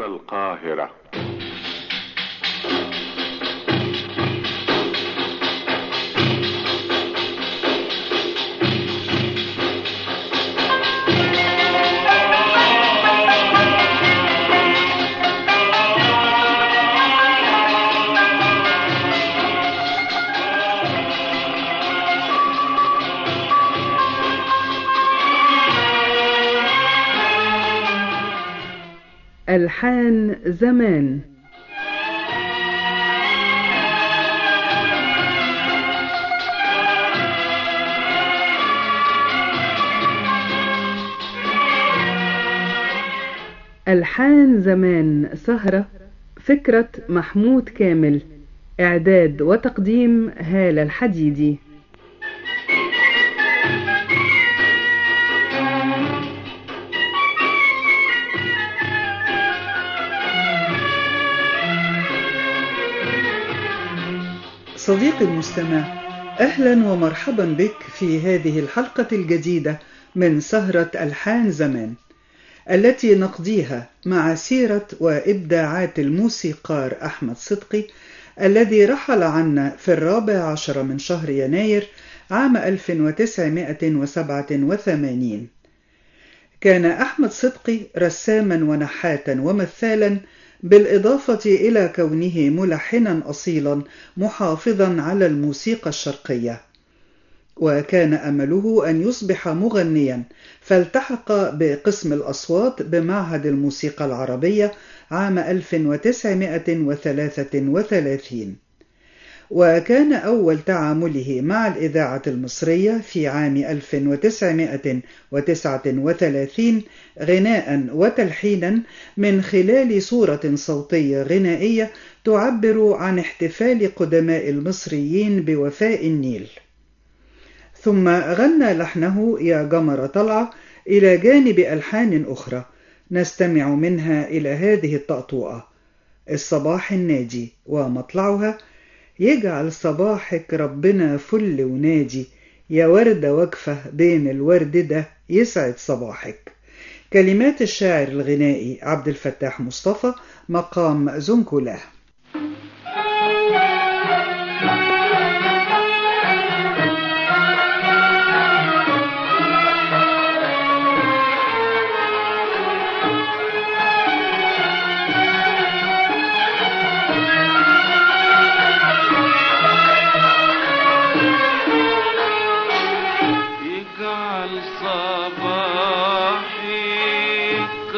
القاهرة ألحان زمان ألحان زمان سهرة فكرة محمود كامل إعداد وتقديم هالة الحديدي صديقي المستمع اهلا ومرحبا بك في هذه الحلقه الجديده من سهره الحان زمان التي نقضيها مع سيره وابداعات الموسيقار احمد صدقي الذي رحل عنا في الرابع عشر من شهر يناير عام 1987 كان احمد صدقي رساما ونحاتا ومثالا بالإضافة إلى كونه ملحنا أصيلا محافظا على الموسيقى الشرقية وكان أمله أن يصبح مغنيا فالتحق بقسم الأصوات بمعهد الموسيقى العربية عام 1933 وكان أول تعامله مع الإذاعة المصرية في عام 1939 غناء وتلحينا من خلال صورة صوتية غنائية تعبر عن احتفال قدماء المصريين بوفاء النيل ثم غنى لحنه يا جمر طلعة إلى جانب ألحان أخرى نستمع منها إلى هذه الطأطوئة الصباح الناجي ومطلعها يجعل صباحك ربنا فل وناجي يا وردة واقفة بين الورد ده يسعد صباحك كلمات الشاعر الغنائي عبد الفتاح مصطفى مقام زنكولاه يجعل صباحك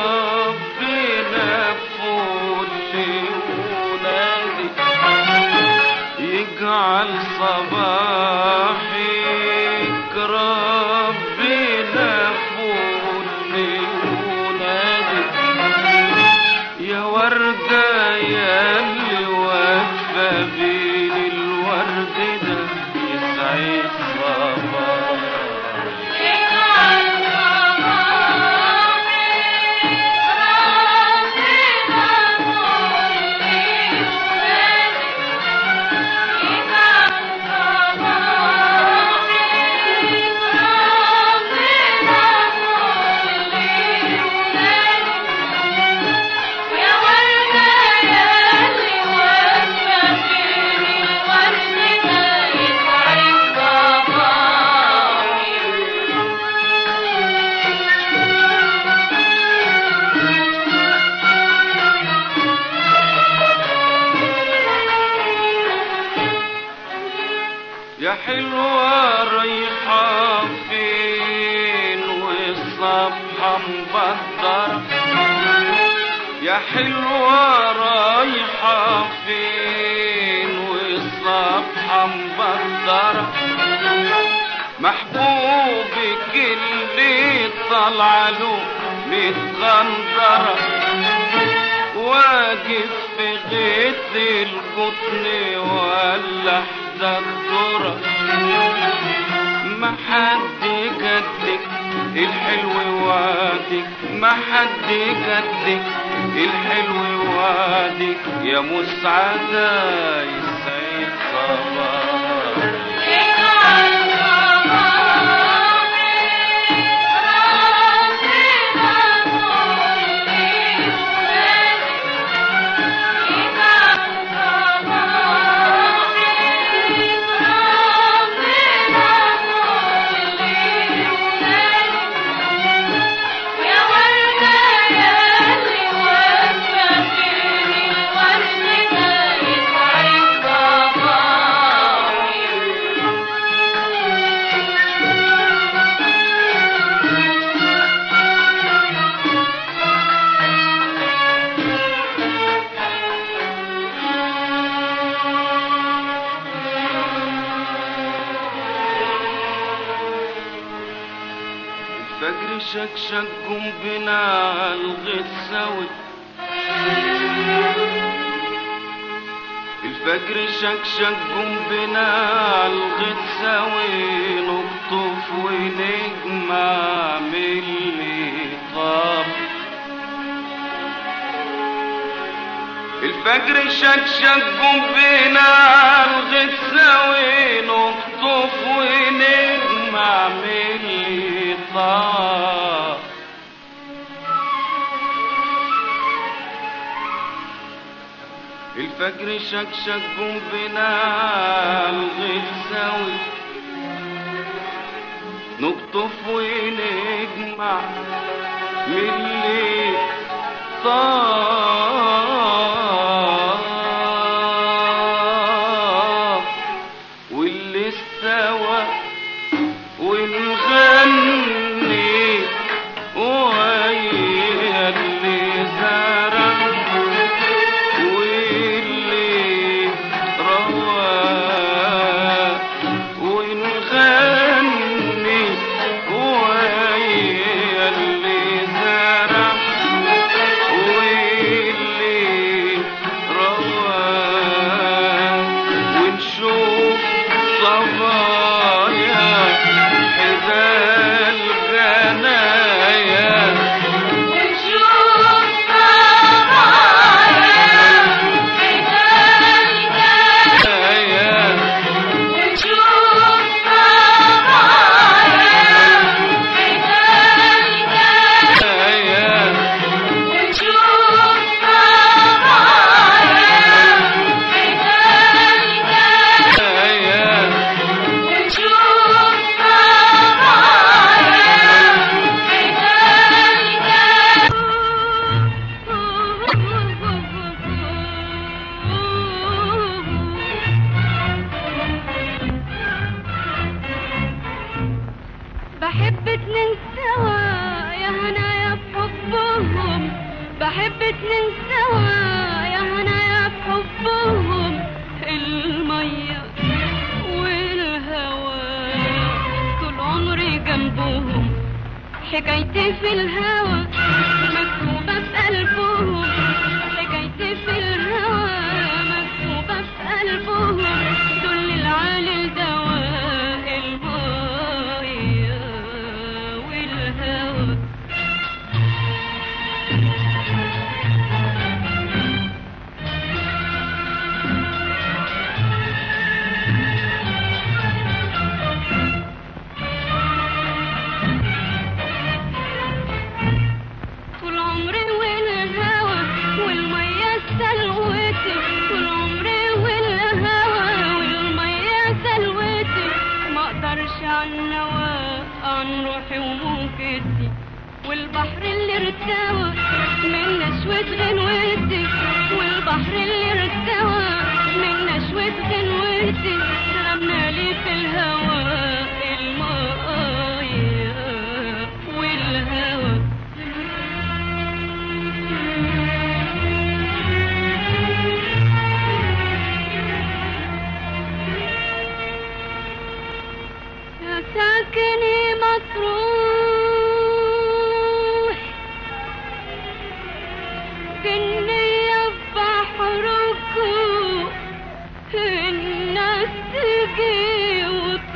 ربنا فل ونادي يجعل صباحك ربنا فل ونادي يا وردة يا اللي واقفة بين الورد ده يسعد صباحك يا حلوة رايحة فين والصبحة مبدرة يا حلوة رايحة فين والصبحة مبدرة محبوبك اللي طالعة له متغندرة واقف في غيط القطن ولا حدا الذرة ما حد قدك الحلو وادك ما حد قدك الحلو وادك يا مسعدة يسعد صباحك Yeah. شكشك جنبنا الغيط سوي الفجر شكشك جنبنا الغيط سوي نقطف ونجمع من اللي طاب الفجر شكشك جنبنا الغيط سوي نقطف ونجمع من اللي طاب الفجر شكشك جنبنا الغيط سوي نقطف ونجمع من اللي طاب واللي استوى ونغني ويا اللي زرع واللي روى ونغني ويا اللي زرع واللي روى ونشوف صبايا حذاء الغنايا ونشوف صبايا حذاء يا ونشوف صبايا حذاء يا ونشوف صبايا حذاء يا ونشوف بحب اتنين سوا يا هنايا بحبهم بحب اتنين سوا يا هنايا بحبهم المية والهوى طول عمري جنبهم حكايتي في الهوى مكتوبة في قلبهم حكايتي في الهوى مكتوبة في قلبهم دول العالي الدواء المية والهوى طول عمري والهوى والمية سلوتي طول عمري والهوى والمية سلوتي ما اقدرش عن نوى عن روحي وموجتي والبحر اللي ارتوى من نشوة غنوتي والبحر اللي ارتوى من نشوة غنوتي رمنا لي في الهوى المايه والهوى يا ساكني مطروح كني بحركم الناس تجي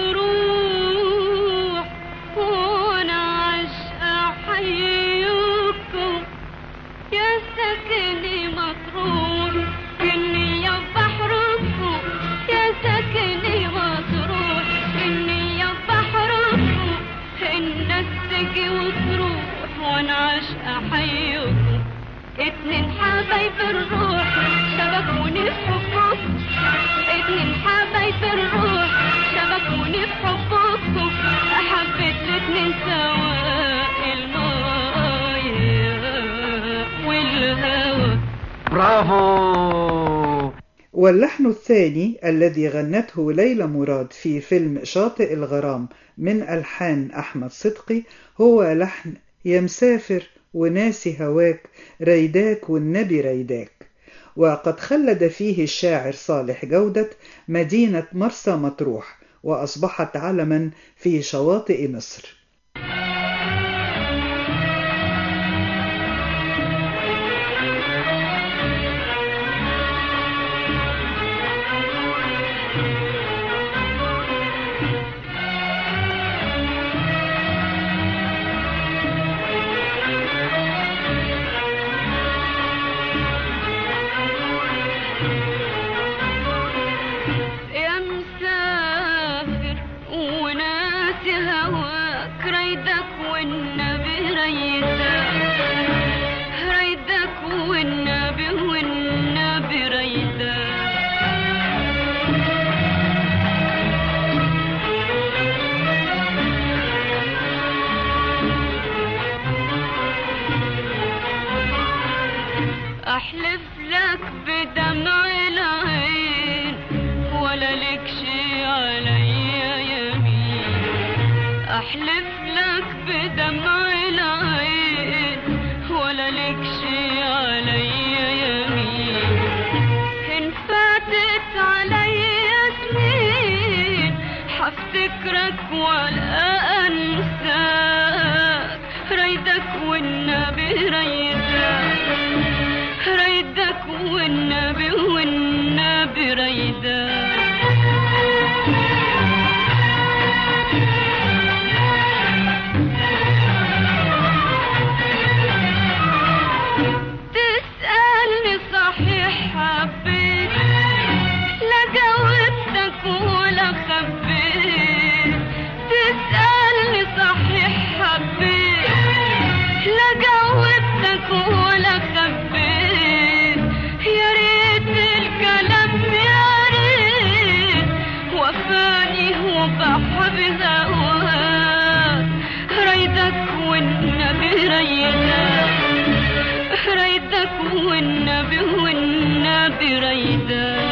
وتروح وانا عشقة حيكم يا ساكني مطروح كني بحركم يا ساكني مطروح كني بحركم الناس تجي وتروح وانا عشقة حيكم اتنين حبايب الروح شبكوني في حبكم اتنين حبايب الروح شبكوني في حبكم حبيت الاتنين سوا المايه والهوى برافو واللحن الثاني الذي غنته ليلى مراد في فيلم شاطئ الغرام من ألحان أحمد صدقي هو لحن يا مسافر وناسي هواك ريداك والنبي ريداك وقد خلد فيه الشاعر صالح جودة مدينة مرسى مطروح وأصبحت علما في شواطئ مصر احلف لك بدمع العين ولا لك شي عليا يمين احلف لك بدمع العين ولا لك شي عليا يمين ان فاتت عليا سنين حفتكرك ولا انساك ريدك والنبي ريدك ريدك والنبي والنبي ريدك تسألني صحيح حبيت لا جاوبتك ولا خبيت تسألني صحيح حبيت لا جاوبتك ولا خبيت يا ريت الكلام يا ريت وفاني وبحب هواك ريدك والنبي ريدك ريدك والنبي والنبي ريدك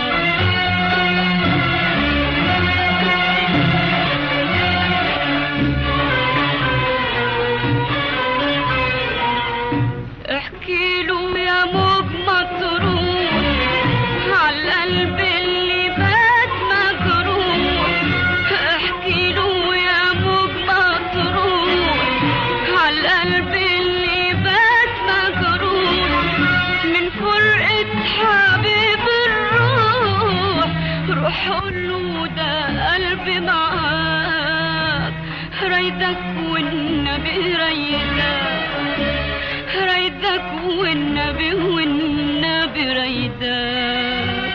احكي له يا موج مطروح على القلب اللي بات مجروح احكي له يا موج مطروح على القلب اللي بات مجروح من فرقة حبيب الروح روح قوله ده قلبي معاك ريدك والنبي ريدك ريدك والنبي والنبي ريدك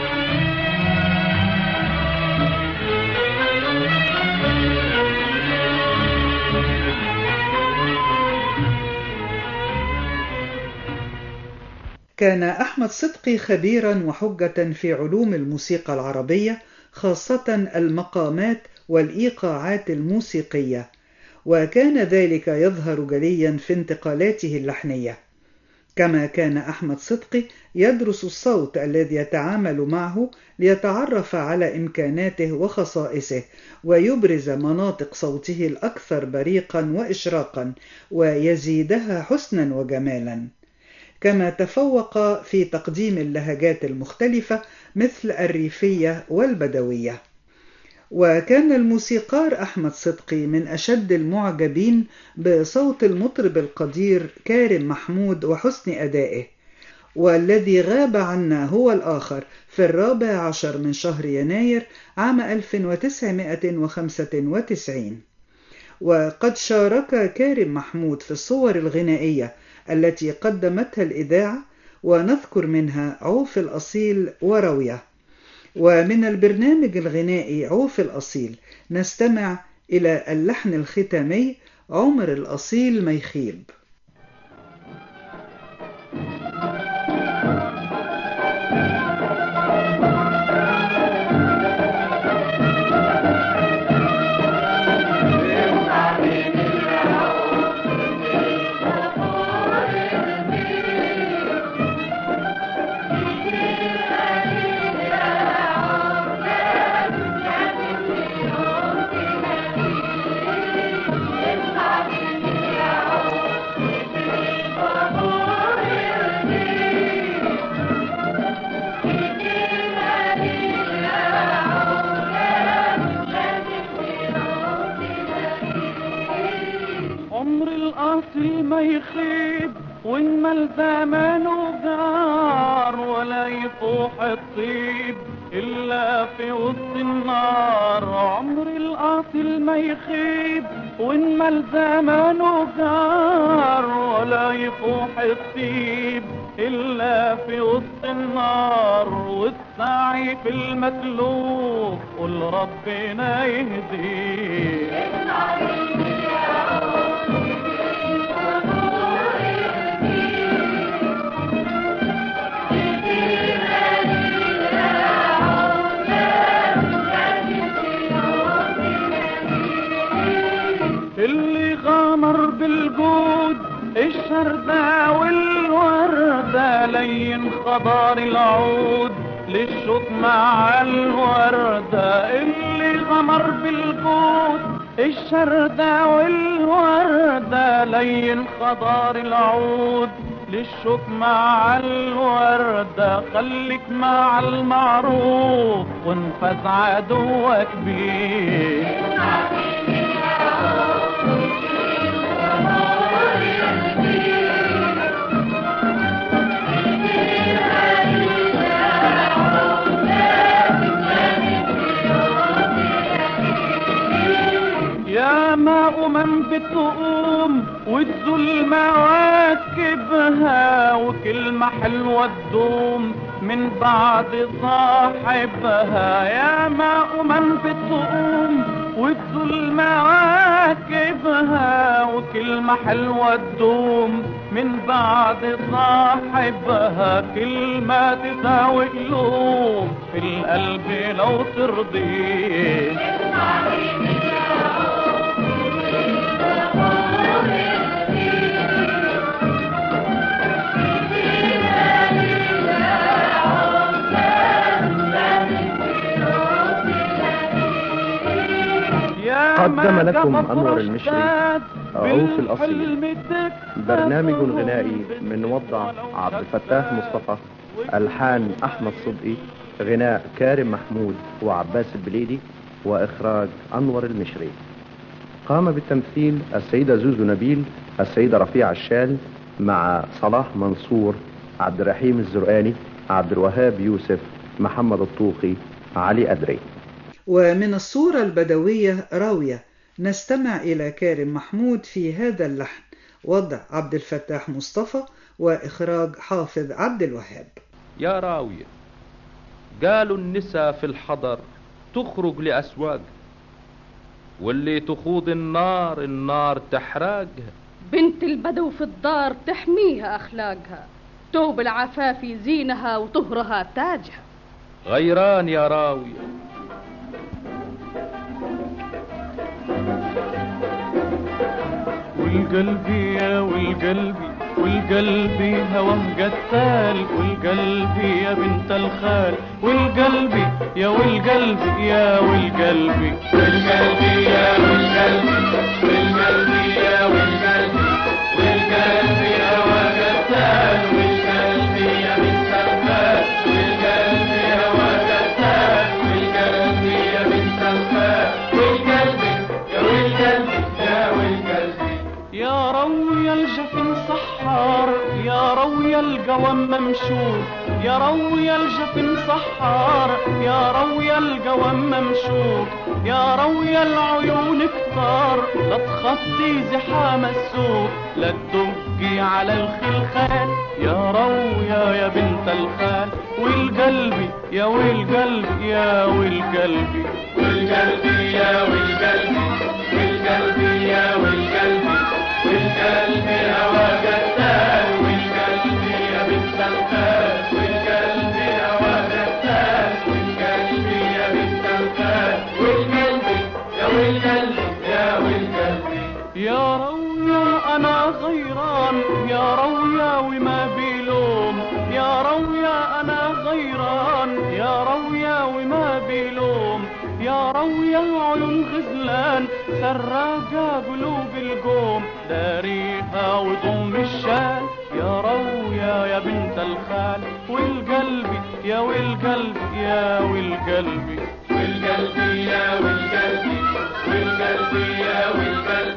كان أحمد صدقي خبيرا وحجة في علوم الموسيقى العربية خاصة المقامات والإيقاعات الموسيقية وكان ذلك يظهر جليا في انتقالاته اللحنية كما كان أحمد صدقي يدرس الصوت الذي يتعامل معه ليتعرف على إمكاناته وخصائصه ويبرز مناطق صوته الأكثر بريقا وإشراقا ويزيدها حسنا وجمالا كما تفوق في تقديم اللهجات المختلفة مثل الريفية والبدوية وكان الموسيقار أحمد صدقي من أشد المعجبين بصوت المطرب القدير كارم محمود وحسن أدائه والذي غاب عنا هو الآخر في الرابع عشر من شهر يناير عام 1995 وقد شارك كارم محمود في الصور الغنائية التي قدمتها الإذاعة ونذكر منها عوف الأصيل وروية ومن البرنامج الغنائي عوف الأصيل نستمع إلى اللحن الختامي عمر الأصيل ما يخيب عمر الأصل ما يخيب وإنما زمانه جار ولا يفوح الطيب إلا في وسط النار عمر الأصل ما يخيب وإنما زمانه جار ولا يفوح الطيب إلا في وسط النار والسعي في المسلوب قل ربنا يهديه اللي غامر بالجود الشردة والوردة لي انخضر العود للشوك مع الوردة اللي غمر بالجود الشردة والوردة لين خضار العود للشوك مع الوردة خليك مع المعروف وانفذ عدوك بيه يا ماء من بتقوم وتزول مواكبها وكلمة حلوة تدوم من بعد صاحبها يا ماء من بتقوم وتزول مواكبها وكلمة حلوة تدوم من بعد صاحبها كلمة تساوي قلوب في القلب لو ترضيه يا قدم ما لكم جاب أنور المشري رشاد عروس الأصيل. بالحلم تكتب برنامج غنائي من وضع عبد الفتاح مصطفى ألحان أحمد صدقي غناء كارم محمود وعباس البليدي وإخراج أنور المشري قام بالتمثيل السيدة زوزو نبيل السيدة رفيعة الشال مع صلاح منصور عبد الرحيم الزرقاني عبد الوهاب يوسف محمد الطوخي علي أدري ومن الصورة البدوية راوية نستمع إلى كارم محمود في هذا اللحن وضع عبد الفتاح مصطفى وإخراج حافظ عبد الوهاب يا راوية قالوا النساء في الحضر تخرج لأسواق واللي تخوض النار النار تحرقها بنت البدو في الدار تحميها أخلاقها توب العفاف زينها وطهرها تاجها غيران يا راوية والقلب يا والقلب والقلب هواه قتال والقلب يا بنت الخال والقلب يا والقلب يا والقلب والقلب يا والقلب والقلب يا والقلب والقلب هواه قتال والقلب يا بنت الخال والقلب هواه قتال والقلب يا بنت الخال والقلب يا والقلب يا والقلب يا روي الجفن سحار يا روي القوم ممشوق يا روي الجفن سحار يا روي القوم ممشوق يا روي العيون كتار لا تخطي زحام السوق لا تدقي على الخلخال يا رويا يا بنت الخال والقلب يا والقلب يا والقلب والقلب يا والقلب والقلب يا والقلب والقلب هوى قتال والقلب يا بنت الخال والقلب هوى قتال والقلب يا بنت الخال والقلب يا والقلب يا والقلب يا رويا انا غيران يا رويا وما بيلوم يا رويا انا غيران يا رويا وما بيلوم يا رويا عيون غزلان سراقة قلوب القوم داريها وضم الشال يا رويا يا بنت الخال والقلب يا والقلب يا والقلب والقلب يا والقلب والقلب يا والقلب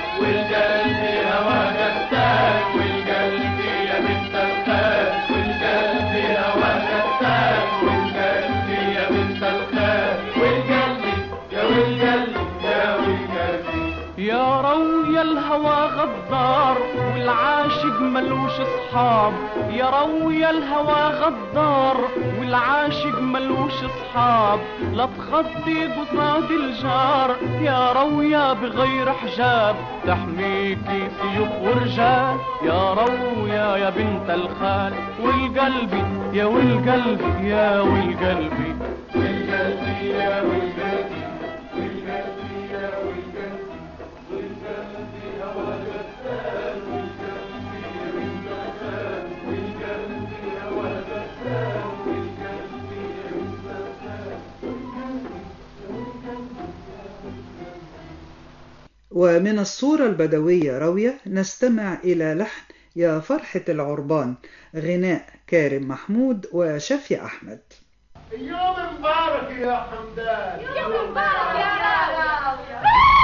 والقلب هوى قتال والقلب يا بنت الخال والقلب هوى قتال والقلب يا بنت الخال والقلب يا والقلب يا والقلب يا رويا الهوى غدار والعاشق ملوش اصحاب يا رويا الهوى غدار والعاشق ملوش اصحاب لا تخطي قصاد الجار يا رويا بغير حجاب تحميكي سيوف ورجال يا رويا يا بنت الخال والقلب يا والقلب يا والقلب والقلب يا والقلب والقلب يا والقلب والقلب هوى قتال والقلب يا بنت الخال والقلب هوى ومن الصورة البدوية راوية نستمع إلى لحن يا فرحة العربان غناء كارم محمود وشفي أحمد يوم مبارك يا حمدان يوم مبارك يا راوية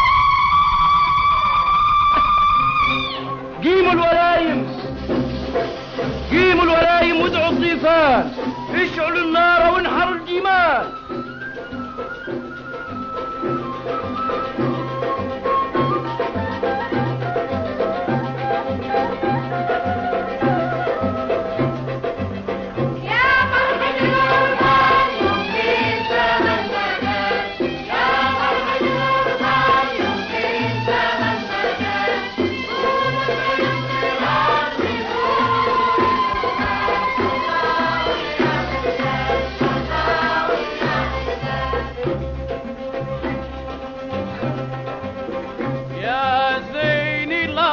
قيموا الولايم قيموا الولايم وادعوا الضيفان اشعلوا النار وانحروا الجمال يا فرحة القربان يمكن زمن مكان يا فرحة القربان يمكن زمن مكان يا زين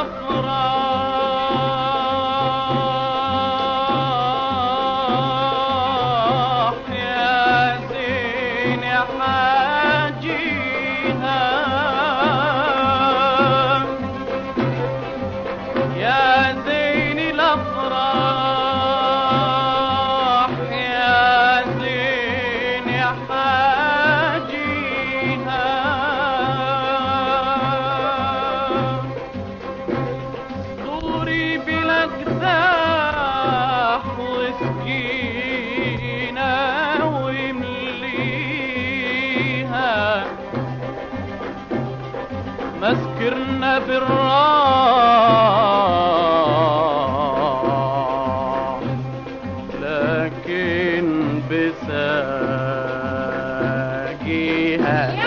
الافراح يا زين حاجيها يا زين الافراح يا زين حاجيها دوري بالاقداح وسكينة ومليها مسكرنا بالراح لكن بساقيها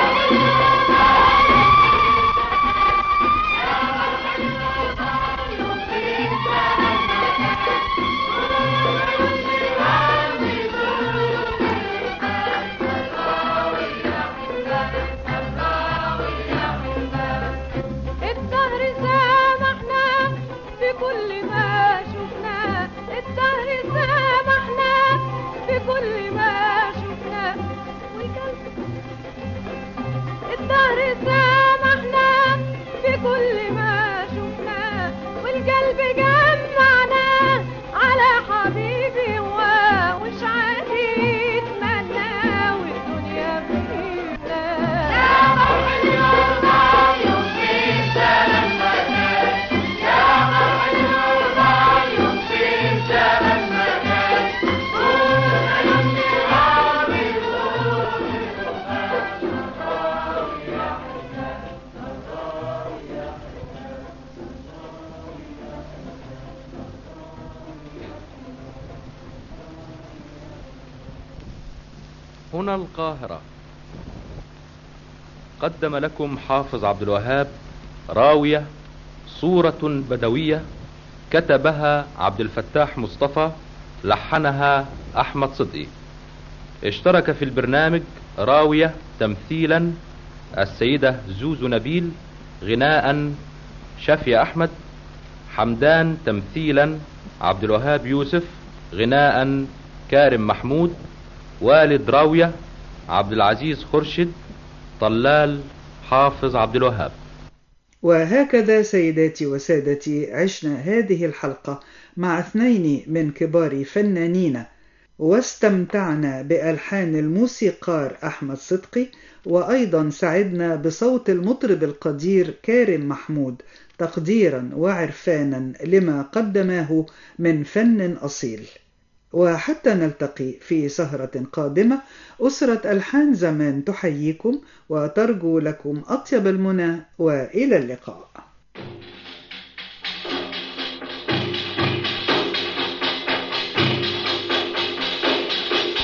الدهر سامحنا في كل ما شفنا الدهر سامحنا في كل ما شفنا والقلب الدهر سامحنا في كل ما شفنا والقلب جمعنا على حبيبي هو وش عادي يتمنى والدنيا فينا يا فرحة يمكن زمن مكان يا فرحة القربان يمكن زمن مكان قول يمكن هنا القاهرة قدم لكم حافظ عبد الوهاب راوية صورة بدوية كتبها عبد الفتاح مصطفى لحنها أحمد صدقي اشترك في البرنامج راوية تمثيلا السيدة زوزو نبيل غناء شفي أحمد حمدان تمثيلا عبد الوهاب يوسف غناء كارم محمود والد راوية عبد العزيز خرشد طلال حافظ عبد الوهاب وهكذا سيداتي وسادتي عشنا هذه الحلقة مع اثنين من كبار فنانين واستمتعنا بألحان الموسيقار أحمد صدقي وأيضا سعدنا بصوت المطرب القدير كارم محمود تقديرا وعرفانا لما قدماه من فن أصيل وحتى نلتقي في سهرة قادمة أسرة ألحان زمان تحييكم وترجو لكم أطيب المنى وإلى اللقاء